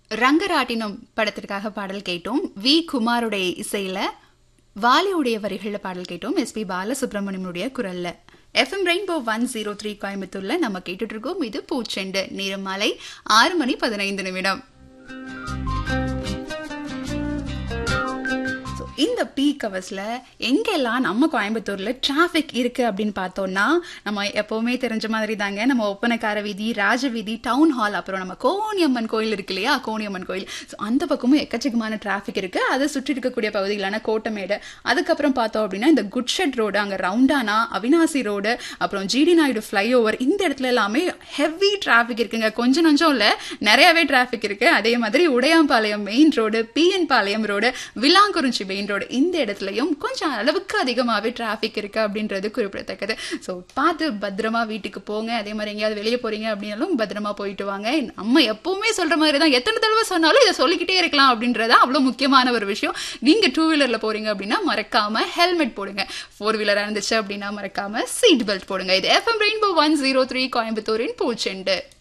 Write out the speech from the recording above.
ரங்கராட்டினம் படத்திற்காக பாடல் கேட்டோம் வி குமாருடைய இசையில வாலியுடைய வரிகளில் பாடல் கேட்டோம் எஸ்பி பாலசுப்ரமணியனுடைய குரல்ல FM Rainbow one zero three கோயம்புத்தூர்ல நம்ம கேட்டுட்டு இருக்கோம் இது பூச்செண்டு நேரம் மாலை ஆறு மணி பதினைந்து நிமிடம் So, இந்த பீக் ஹவர்ஸ்ல எங்கெல்லாம் நம்ம கோயம்புத்தூர்ல டிராஃபிக் இருக்கு அப்படின்னு பார்த்தோம்னா நம்ம எப்பவுமே தெரிஞ்ச மாதிரி தாங்க நம்ம ஒப்பனக்கார வீதி ராஜ வீதி டவுன் ஹால் அப்புறம் நம்ம கோணியம்மன் கோயில் இருக்கு இல்லையா கோணியம்மன் கோயில் ஸோ அந்த பக்கமும் எக்கச்சக்கமான டிராஃபிக் இருக்கு அதை சுற்றி இருக்கக்கூடிய பகுதிகளான கோட்டமேடு அதுக்கப்புறம் பார்த்தோம் அப்படின்னா இந்த குட்ஷெட் ரோடு அங்க ரவுண்டானா அவினாசி ரோடு அப்புறம் ஜிடி நாயுடு ஃப்ளைஓவர் இந்த இடத்துல எல்லாமே ஹெவி டிராஃபிக் இருக்குங்க கொஞ்சம் நஞ்சம் இல்ல நிறையவே டிராஃபிக் இருக்கு அதே மாதிரி Udayampalayam main road PN Palayam road Vilankurichi main road இந்த இடத்துலயும் கொஞ்சம் அளவுக்கு அதிகமாகவே டிராஃபிக் இருக்கு அப்படின்றது குறிப்பிடத்தக்கது ஸோ பார்த்து பத்திரமா வீட்டுக்கு போங்க அதே மாதிரி எங்கேயாவது வெளியே போறீங்க அப்படின்னாலும் பத்திரமா போயிட்டு வாங்க நம்ம எப்பவுமே சொல்ற மாதிரி தான் எத்தனை தடவை சொன்னாலும் இதை சொல்லிக்கிட்டே இருக்கலாம் அப்படின்றத அவ்வளோ முக்கியமான ஒரு விஷயம் நீங்க டூ வீலர்ல போறீங்க அப்படின்னா மறக்காம ஹெல்மெட் போடுங்க ஃபோர் வீலரா இருந்துச்சு அப்படின்னா மறக்காம சீட் பெல்ட் போடுங்க இது FM Rainbow one zero three கோயம்புத்தூரின் பூச்செண்டு